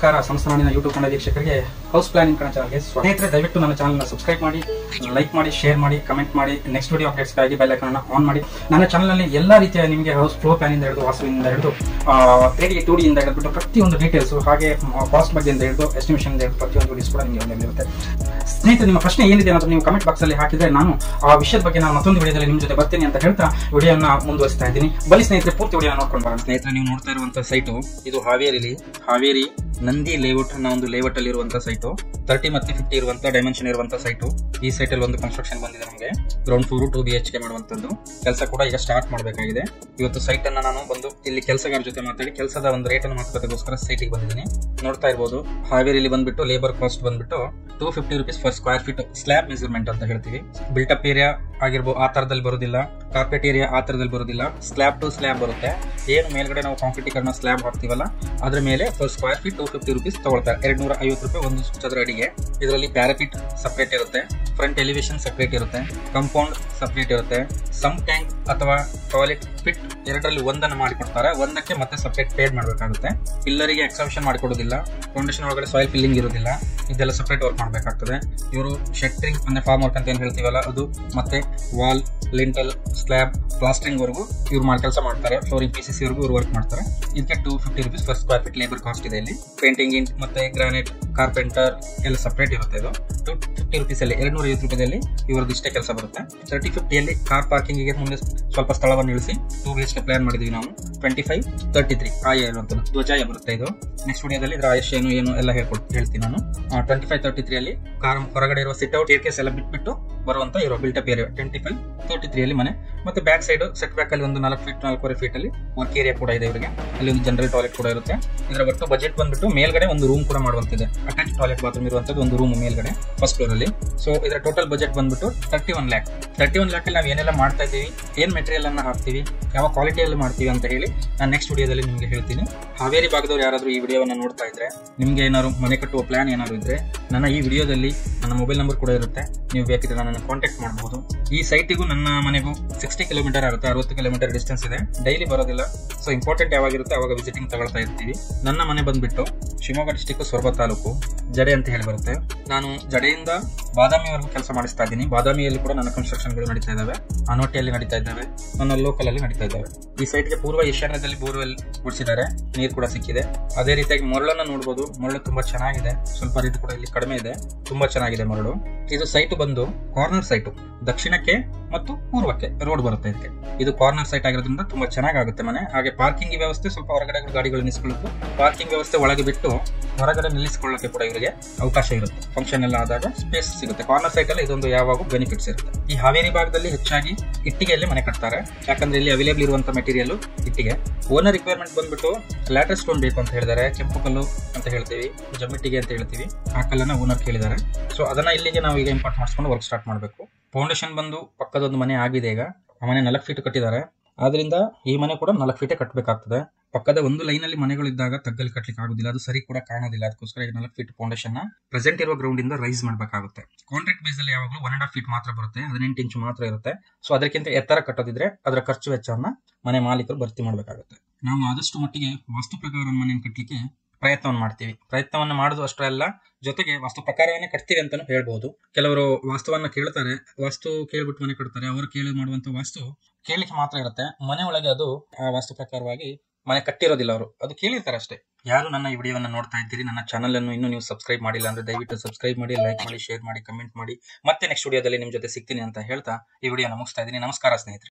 ನಮಸ್ಕಾರ ಸಂಸ್ಥಾನಿನ ಯೂಟ್ಯೂಬ್ ಕನ್ನಡ ವೀಕ್ಷಕರಿಗೆ house planning Kannada ಚಾನಲ್ಗೆ ಸ್ವಾಗತ ಸ್ನೇಹಿತರೆ ದಯವಿಟ್ಟು ನನ್ನ ಚಾನಲ್ನ ಸಬ್ಸ್ಕ್ರೈಬ್ ಮಾಡಿ ಲೈಕ್ ಮಾಡಿ ಶೇರ್ ಮಾಡಿ ಕಮೆಂಟ್ ಮಾಡಿ ನೆಕ್ಸ್ಟ್ ವಿಡಿಯೋ ಅಪ್ಡೇಟ್ಸ್ಗಾಗಿ ಬೆಲ್ ಐಕನ್ ಆನ್ ಮಾಡಿ ನನ್ನ ಚಾನಲ್ನಲ್ಲಿ ಎಲ್ಲ ರೀತಿಯ ನಿಮಗೆ ಹೌಸ್ ಫ್ಲೋ ಪ್ಲಾನಿಂದ ಹಿಡಿದು ವಾಸ್ತುವಿನಿಂದ ಹಿಡಿದು ತ್ರೀ ಡಿ ಟೂ ಡಿಯಿಂದ ಹಿಡಿದು ಪ್ರತಿಯೊಂದು ಡೀಟೇಲ್ಸ್ ಹಾಗೆ ಕಾಸ್ಟ್ ಬಗ್ಗೆಯಿಂದ ಹಿಡಿದು ಎಸ್ಟಿಮೇಷನ್ ಹಿಡಿದು ಪ್ರತಿಯೊಂದು ವಿಡಿಯೋಸ್ ಕೂಡ ನಿಮಗೆ ಒಂದಿರುತ್ತೆ ಸ್ನೇಹಿತರೆ ನಿಮ್ಮ ಪ್ರಶ್ನೆ ಏನಿದೆ ಅನ್ನೋದು ನೀವು ಕಮೆಂಟ್ ಬಾಕ್ಸ್ ಅಲ್ಲಿ ಹಾಕಿದ್ರೆ ನಾನು ಆ ವಿಷಯದ ಬಗ್ಗೆ ನಾನು ಮತ್ತೊಂದು ವಿಡಿಯೋದಲ್ಲಿ ನಿಮ್ಮ ಜೊತೆ ಬರ್ತೀನಿ ಅಂತ ಹೇಳ್ತಾ ವಿಡಿಯೋನ ಮುಂದುವರಿಸ್ತಾ ಇದ್ದೀನಿ ಬನ್ನಿ ಸ್ನೇಹಿತರೆ ಪೂರ್ತಿ ವಿಡಿಯೋ ನೋಡ್ಕೊಂಡು ಬರೋಣ ಸ್ನೇಹಿತರೆ ನೀವು ನೋಡ್ತಾ ಇರುವಂತಹ ಸೈಟು ಇದು ಹಾವೇರಿಲಿ ಹಾವೇರಿ ನಂದಿ ಲೇಔಟ್ ಅನ್ನೋ ಒಂದು ಲೇಔಟ್ ಅಲ್ಲಿ ಇರುವಂತಹ ಸೈಟು ತರ್ಟಿ ಮತ್ತೆ ಫಿಫ್ಟಿ ಇರುವಂತಹ ಡೈಮೆನ್ಷನ್ ಇರುವಂತಹ ಸೈಟು ಈ ಸೈಟ್ ಅಲ್ಲಿ ಒಂದು ಕನ್ಸ್ಟ್ರಕ್ಷನ್ ಬಂದಿದೆ ನಮಗೆ ground floor two B H K ಮಾಡುವಂತದ್ದು ಕೆಲಸ ಕೂಡ ಈಗ ಸ್ಟಾರ್ಟ್ ಮಾಡಬೇಕಾಗಿದೆ ಇವತ್ತು ಸೈಟ್ ಅನ್ನ ನಾನು ಬಂದು ಇಲ್ಲಿ ಕೆಲಸಗಾರ ಜೊತೆ ಮಾತಾಡಿ ಕೆಲಸದ ಒಂದು ರೇಟ್ ಅನ್ನು ಮಾತುಕತೆಗೋಸ್ಕರ ಸೈಟಿಗೆ ಬಂದಿದ್ದೀನಿ ನೋಡ್ತಾ ಇರ್ಬೋದು ಹಾವೇರಿಲಿ ಬಂದ್ಬಿಟ್ಟು ಲೇಬರ್ ಕಾಸ್ಟ್ ಬಂದ್ಬಿಟ್ಟು two fifty rupees per square feet slab measurement ಅಂತ ಹೇಳ್ತೀವಿ ಬಿಲ್ಟಪ್ ಏರಿಯಾ ಆಗಿರ್ಬೋದು ಆ ತರದಲ್ಲಿ ಬರೋದಿಲ್ಲ ಕಾರ್ಪೆಟ್ ಏರಿಯಾ ಆ ತರದಲ್ಲಿ ಬರೋದಿಲ್ಲ ಸ್ಲ್ಯಾಬ್ ಟು ಸ್ಲ್ಯಾಬ್ ಬರುತ್ತೆ ಏನು ಮೇಲ್ಗಡೆ ನಾವು ಕಾಂಕ್ರೀಟೀಕರಣ ಸ್ಲ್ಯಾಬ್ ಹಾಕ್ತೀವಲ್ಲ ಅದ್ರ ಮೇಲೆ per square feet two fifty rupees ತಗೊಳ್ತಾರೆ ಎರಡ್ ನೂರ ಐವತ್ತು ರೂಪಾಯಿ ಒಂದು ಚದರ ಅಡಿಗೆ ಇದರಲ್ಲಿ ಪ್ಯಾರಾಫಿಟ್ ಸಪ್ರೇಟ್ ಇರುತ್ತೆ ಫ್ರಂಟ್ ಎಲಿವೇಶನ್ ಸಪ್ರೇಟ್ ಇರುತ್ತೆ ಕಂಪೌಂಡ್ ಸಪ್ರೇಟ್ ಇರುತ್ತೆ ಸಮ್ ಟ್ಯಾಂಕ್ ಅಥವಾ ಟಾಯ್ಲೆಟ್ ಫಿಟ್ ಎರಡರಲ್ಲಿ ಒಂದನ್ನು ಮಾಡಿಕೊಡ್ತಾರೆ ಒಂದಕ್ಕೆ ಮತ್ತೆ ಸಪ್ರೇಟ್ ಪೇಡ್ ಮಾಡಬೇಕಾಗುತ್ತೆ ಪಿಲ್ಲರಿಗೆ ಎಕ್ಸಮಿಷನ್ ಮಾಡಿಕೊಡೋದಿಲ್ಲ ಫೌಂಡೇಶನ್ ಒಳಗಡೆ ಸಾಯಿಲ್ ಫಿಲ್ಲಿಂಗ್ ಇರೋದಿಲ್ಲ ಇದೆಲ್ಲ ಸಪ್ರೇಟ್ ವರ್ಕ್ ಮಾಡಬೇಕಾಗ್ತದೆ ಇವರು ಶೆಟ್ರಿಂಗ್ ಅಂದ್ರೆ ಫಾರ್ಮ್ ವರ್ಕ್ ಅಂತ ಏನ್ ಹೇಳ್ತೀವಲ್ಲ ಅದು ಮತ್ತೆ ವಾಲ್ ಲಿಂಟಲ್ ಸ್ಲ್ಯಾಬ್ ಪ್ಲಾಸ್ಟರಿಂಗ್ ವರೆಗೂ ಇವ್ರು ಮಾಡಿ ಕೆಲಸ ಮಾಡ್ತಾರೆ ಫ್ಲೋರಿಂಗ್ ಪಿ ಸಿ ಸಿ ವರೆಗೂ ಇವ್ರು ವರ್ಕ್ ಮಾಡ್ತಾರೆ ಇದಕ್ಕೆ two fifty rupees first square feet labour cost ಇದೆ ಇಲ್ಲಿ ಪೇಂಟಿಂಗ್ ಇಂಟ್ ಮತ್ತೆ ಗ್ರಾನೈಟ್ ಕಾರ್ಪೆಂಟರ್ ಎಲ್ಲ ಸಪ್ರೇಟ್ ಇರುತ್ತೆ ಇದು ಟೂ ಫಿಫ್ಟಿ ರುಪೀಸ್ ಅಲ್ಲಿ ಎರಡ್ ನೂರ ಐವತ್ತು ರೂಪಾಯಿದಲ್ಲಿ ಇವ್ರದ್ದು ಇಷ್ಟೇ ಕೆಲಸ ಬರುತ್ತೆ ತರ್ಟಿ ಫಿಫ್ಟಿಯಲ್ಲಿ ಕಾರ್ ಪಾರ್ಕಿಂಗ್ ಗೆ ಮುಂದೆ ಸ್ವಲ್ಪ ಸ್ಥಳವನ್ನು ಇಳಿಸಿ two B H K plan ಮಾಡಿದೀವಿ ನಾವು ಟ್ವೆಂಟಿ ಫೈವ್ ತರ್ಟಿ ತ್ರೀ ಆಯ ಅಂತ ಧ್ವಜಾಯ ಬರುತ್ತೆ ಇದು ನೆಕ್ಸ್ಟ್ ವಿಡಿಯೋದಲ್ಲಿ ಇದರ ಆಯುಷ್ ಏನು ಏನು ಎಲ್ಲ ಹೇಳ್ಕೊಡ್ ಹೇಳ್ತೀನಿ ನಾನು ಟ್ವೆಂಟಿ ಫೈವ್ ತರ್ಟಿ ತ್ರೀ ಅಲ್ಲಿ ಕಾರ್ ಹೊರಗಡೆ ಇರುವ ಸಿಟ್ ಔಟ್ ಕೇಸ್ ಎಲ್ಲ ಬಿಟ್ಬಿಟ್ಟು ಬರುವಂತ ಇರೋ built up area twenty five thirty three ಅಲ್ಲಿ ಮನೆ ಮತ್ತೆ ಬ್ಯಾಕ್ ಸೈಡ್ ಸೆಟ್ ಬ್ಯಾಕ್ ಅಲ್ಲಿ ಒಂದು ನಾಲ್ಕು ಫೀಟ್ ನಾಲ್ಕೂವರೆ ಫೀಟ್ ಅಲ್ಲಿ ವರ್ಕ್ ಏರಿಯಾ ಕೂಡ ಇದೆ ಇವರಿಗೆ ಅಲ್ಲಿ ಒಂದು ಜನರಲ್ ಟಾಯ್ಲೆಟ್ ಕೂಡ ಇರುತ್ತೆ ಇದರ ಒಟ್ಟು ಬಜೆಟ್ ಬಂದ್ಬಿಟ್ಟು ಮೇಲ್ಗಡೆ ಒಂದು ರೂಮ್ ಕೂಡ ಮಾಡುವಂತಿದೆ ಅಟ್ಯಾಚ್ ಟಾಯ್ಲೆಟ್ ಬಾತ್ರೂಮ್ ಇರುವಂತದ್ದು ಒಂದು ರೂಮ್ ಮೇಲ್ಗಡೆ ಫಸ್ಟ್ ಫ್ಲೋರ್ ಅಲ್ಲಿ ಸೊ ಇದರ ಟೋಟಲ್ ಬಜೆಟ್ ಬಂದ್ಬಿಟ್ಟು thirty one lakh thirty one lakh ಅಲ್ಲಿ ನಾವು ಏನೆಲ್ಲ ಮಾಡ್ತಾ ಇದ್ದೀವಿ ಏನ್ ಮೆಟೀರಿಯಲ್ ಅನ್ನ ಹಾಕ್ತೀವಿ ಯಾವ ಕ್ವಾಲಿಟಿಯಲ್ಲಿ ಮಾಡ್ತೀವಿ ಅಂತ ಹೇಳಿ ನಾನು ನೆಕ್ಸ್ಟ್ ವಿಡಿಯೋದಲ್ಲಿ ನಿಮಗೆ ಹೇಳ್ತೀನಿ ಹಾವೇರಿ ಭಾಗದವ್ರು ಯಾರಾದ್ರೂ ಈ ವಿಡಿಯೋವನ್ನ ನೋಡ್ತಾ ಇದ್ರೆ ನಿಮಗೆ ಏನಾದ್ರು ಮನೆ ಕಟ್ಟುವ ಪ್ಲಾನ್ ಏನಾದ್ರು ಇದ್ರೆ ನನ್ನ ಈ ವಿಡಿಯೋದಲ್ಲಿ ನನ್ನ ಮೊಬೈಲ್ ನಂಬರ್ ಕೂಡ ಇರುತ್ತೆ ನೀವು ಬೇಕಿದ್ರೆ ನನ್ನನ್ನು ಕಾಂಟ್ಯಾಕ್ಟ್ ಮಾಡಬಹುದು ಈ ಸೈಟಿಗೂ ನನ್ನ ಮನೆಗೂ ಸಿಕ್ಸ್ಟಿ ಕಿಲೋಮೀಟರ್ ಆಗುತ್ತೆ ಅರವತ್ತು ಕಿಲೋಮೀಟರ್ ಡಿಸ್ಟೆನ್ಸ್ ಇದೆ ಡೈಲಿ ಬರೋದಿಲ್ಲ ಸೊ ಇಂಪಾರ್ಟೆಂಟ್ ಯಾವಾಗಿರುತ್ತೆ ಅವಾಗ ವಿಸಿಟಿಂಗ್ ತಗೊಳ್ತಾ ಇರ್ತೀವಿ ನನ್ನ ಮನೆ ಬಂದ್ಬಿಟ್ಟು ಶಿವಮೊಗ್ಗ ಡಿಸ್ಟಿಕ್ ಸೊರಬ ತಾಲೂಕು ಜಡೆ ಅಂತ ಹೇಳಿ ಬರುತ್ತೆ ನಾನು ಜಡೆಯಿಂದ ಬಾದಾಮಿವರೆಗೂ ಕೆಲಸ ಮಾಡಿಸ್ತಾ ಇದ್ದೀನಿ ಬಾದಾಮಿಯಲ್ಲಿ ಕೂಡ ನನ್ನ ಕನ್ಸ್ಟ್ರಕ್ಷನ್ಗಳು ನಡೀತಾ ಇದ್ದಾವೆ ಅನೋಟಿಯಲ್ಲಿ ನಡೀತಾ ಇದ್ದಾವೆ ನನ್ನ ಲೋಕಲ್ ಅಲ್ಲಿ ನಡೀತಾ ಇದ್ದಾವೆ ಈ ಸೈಟ್ಗೆ ಪೂರ್ವ ಈಶಾನ್ಯದಲ್ಲಿ ಬೋರ್ವೆಲ್ ಬಿಡಿಸಿದ್ದಾರೆ ನೀರು ಕೂಡ ಸಿಕ್ಕಿದೆ ಅದೇ ರೀತಿಯಾಗಿ ಮರಳನ್ನ ನೋಡಬಹುದು ಮರಳು ತುಂಬಾ ಚೆನ್ನಾಗಿದೆ ಸ್ವಲ್ಪ ರೇಟ್ ಕೂಡ ಇಲ್ಲಿ ಕಡಿಮೆ ಇದೆ ತುಂಬಾ ಚೆನ್ನಾಗಿದೆ ಮರಳು ಇದು ಸೈಟ್ ಬಂದು ಕಾರ್ನರ್ ಸೈಟು ದಕ್ಷಿಣಕ್ಕೆ ಮತ್ತು ಪೂರ್ವಕ್ಕೆ ರೋಡ್ ಬರುತ್ತೆ ಇದಕ್ಕೆ ಇದು ಕಾರ್ನರ್ ಸೈಟ್ ಆಗಿರೋದ್ರಿಂದ ತುಂಬಾ ಚೆನ್ನಾಗುತ್ತೆ ಮನೆ ಹಾಗೆ ಪಾರ್ಕಿಂಗ್ ವ್ಯವಸ್ಥೆ ಸ್ವಲ್ಪ ಹೊರಗಡೆ ಗಾಡಿಗಳು ನಿಲ್ಲಿಸ್ಕೊಳ್ಳೋದು ಪಾರ್ಕಿಂಗ್ ವ್ಯವಸ್ಥೆ ಒಳಗೆ ಬಿಟ್ಟು ಹೊರಗಡೆ ನಿಲ್ಲಿಸಿಕೊಳ್ಳಕ್ಕೆ ಕೂಡ ಇವರಿಗೆ ಅವಕಾಶ ಇರುತ್ತೆ ಫಂಕ್ಷನ್ ಎಲ್ಲ ಆದಾಗ ಸ್ಪೇಸ್ ಸಿಗುತ್ತೆ ಕಾರ್ನರ್ ಸೈಟ್ ಅಲ್ಲಿ ಇದೊಂದು ಯಾವಾಗೂ ಬೆನಿಫಿಟ್ಸ್ ಇರುತ್ತೆ ಈ ಹಾವೇರಿ ಭಾಗದಲ್ಲಿ ಹೆಚ್ಚಾಗಿ ಇಟ್ಟಿಗೆಯಲ್ಲಿ ಮನೆ ಕಟ್ತಾರೆ ಯಾಕಂದ್ರೆ ಇಲ್ಲಿ ಅವೈಲೇಬಲ್ ಇರುವಂತ ಮೆಟೀರಿಯಲ್ ಇಟ್ಟಿಗೆ ಓನರ್ ರಿಕ್ವೈರ್ಮೆಂಟ್ ಬಂದ್ಬಿಟ್ಟು ಲ್ಯಾಟರ್ ಸ್ಟೋನ್ ಬೇಕು ಅಂತ ಹೇಳಿದ್ದಾರೆ ಕೆಂಪು ಕಲ್ಲು ಅಂತ ಹೇಳ್ತೀವಿ ಜಮ್ಮಿಟ್ಟಿಗೆ ಅಂತ ಹೇಳ್ತೀವಿ ಆ ಕಲ್ಲನ್ನ ಓನರ್ ಕೇಳಿದ್ದಾರೆ ಸೊ ಅದನ್ನ ಇಲ್ಲಿಗೆ ನಾವು ಈಗ ಇಂಪೋರ್ಟ್ ಮಾಡಿಸ್ಕೊಂಡು ವರ್ಕ್ ಸ್ಟಾರ್ಟ್ ಮಾಡಬೇಕು ಫೌಂಡೇಶನ್ ಬಂದು ಪಕ್ಕದೊಂದು ಮನೆ ಆಗಿದೆ ಈಗ ಆ ಮನೆ ನಾಲ್ಕು ಫೀಟ್ ಕಟ್ಟಿದ್ದಾರೆ ಆದ್ರಿಂದ ಈ ಮನೆ ಕೂಡ ನಾಲ್ಕು ಫೀಟೇ ಕಟ್ಟಬೇಕಾಗ್ತದೆ ಪಕ್ಕದ ಒಂದು ಲೈನ್ ಅಲ್ಲಿ ಮನೆಗಳಿದ್ದಾಗ ತಗ್ಗಲ್ಲಿ ಕಟ್ಲಿಕ್ಕೆ ಆಗುದಿಲ್ಲ ಅದು ಸರಿ ಕೂಡ ಕಾಣೋದಿಲ್ಲ ಅದಕ್ಕೋಸ್ಕರ ಈಗ ನಾಲ್ಕು ಫೀಟ್ ಫೌಂಡೇಶನ್ ನ ಪ್ರೆಸೆಂಟ್ ಇರುವ ಗ್ರೌಂಡ್ ಇಂದ ರೈಸ್ ಮಾಡಬೇಕಾಗುತ್ತೆ ಕಾಂಟ್ರಾಕ್ಟ್ ಬೇಸ್ ಅಲ್ಲಿ ಯಾವಾಗಲೂ ಒನ್ ಅಂಡ್ ಹಾಫ್ ಫೀಟ್ ಮಾತ್ರ ಬರುತ್ತೆ ಹದಿನೆಂಟು ಇಂಚು ಮಾತ್ರ ಇರುತ್ತೆ ಸೊ ಅದಕ್ಕಿಂತ ಎತ್ತರ ಕಟ್ಟೋದಿದ್ರೆ ಅದರ ಖರ್ಚು ವೆಚ್ಚವನ್ನ ಮನೆ ಮಾಲೀಕರು ಭರ್ತಿ ಮಾಡಬೇಕಾಗುತ್ತೆ ನಾವು ಆದಷ್ಟು ಮಟ್ಟಿಗೆ ವಾಸ್ತು ಪ್ರಕಾರ ಮನೆ ಕಟ್ಟಲಿಕ್ಕೆ ಪ್ರಯತ್ನವನ್ನು ಮಾಡ್ತೀವಿ ಪ್ರಯತ್ನವನ್ನು ಮಾಡೋದು ಅಷ್ಟೇ ಅಲ್ಲ ಜೊತೆಗೆ ವಾಸ್ತು ಪ್ರಕಾರವನ್ನೇ ಕಟ್ತೀವಿ ಅಂತಾನು ಹೇಳ್ಬೋದು ಕೆಲವರು ವಾಸ್ತುವನ್ನ ಕೇಳ್ತಾರೆ ವಾಸ್ತು ಕೇಳ್ಬಿಟ್ಟು ಮನೆ ಕಟ್ತಾರೆ ಅವರು ಕೇಳಿ ಮಾಡುವಂತ ವಾಸ್ತು ಕೇಳಲಿಕ್ಕೆ ಮಾತ್ರ ಇರುತ್ತೆ ಮನೆ ಒಳಗೆ ಅದು ಆ ವಾಸ್ತು ಪ್ರಕಾರವಾಗಿ ಮನೆ ಕಟ್ಟಿರೋದಿಲ್ಲ ಅವರು ಅದು ಕೇಳಿರ್ತಾರೆ ಅಷ್ಟೇ ಯಾರು ನನ್ನ ಈ ವಿಡಿಯೋವನ್ನ ನೋಡ್ತಾ ಇದ್ದೀರಿ ನನ್ನ ಚಾನಲ್ ಅನ್ನು ಇನ್ನೂ ನೀವು ಸಬ್ಸ್ಕ್ರೈಬ್ ಮಾಡಿಲ್ಲ ಅಂದ್ರೆ ದಯವಿಟ್ಟು ಸಬ್ಸ್ಕ್ರೈಬ್ ಮಾಡಿ ಲೈಕ್ ಮಾಡಿ ಶೇರ್ ಮಾಡಿ ಕಮೆಂಟ್ ಮಾಡಿ ಮತ್ತೆ ನೆಕ್ಸ್ಟ್ ವಿಡಿಯೋದಲ್ಲಿ ನಿಮ್ ಜೊತೆ ಸಿಗ್ತೀನಿ ಅಂತ ಹೇಳ್ತಾ ಈ ವಿಡಿಯೋನ ಮುಗಿಸ್ತಾ ಇದ್ದೀನಿ ನಮಸ್ಕಾರ ಸ್ನೇಹಿತರೆ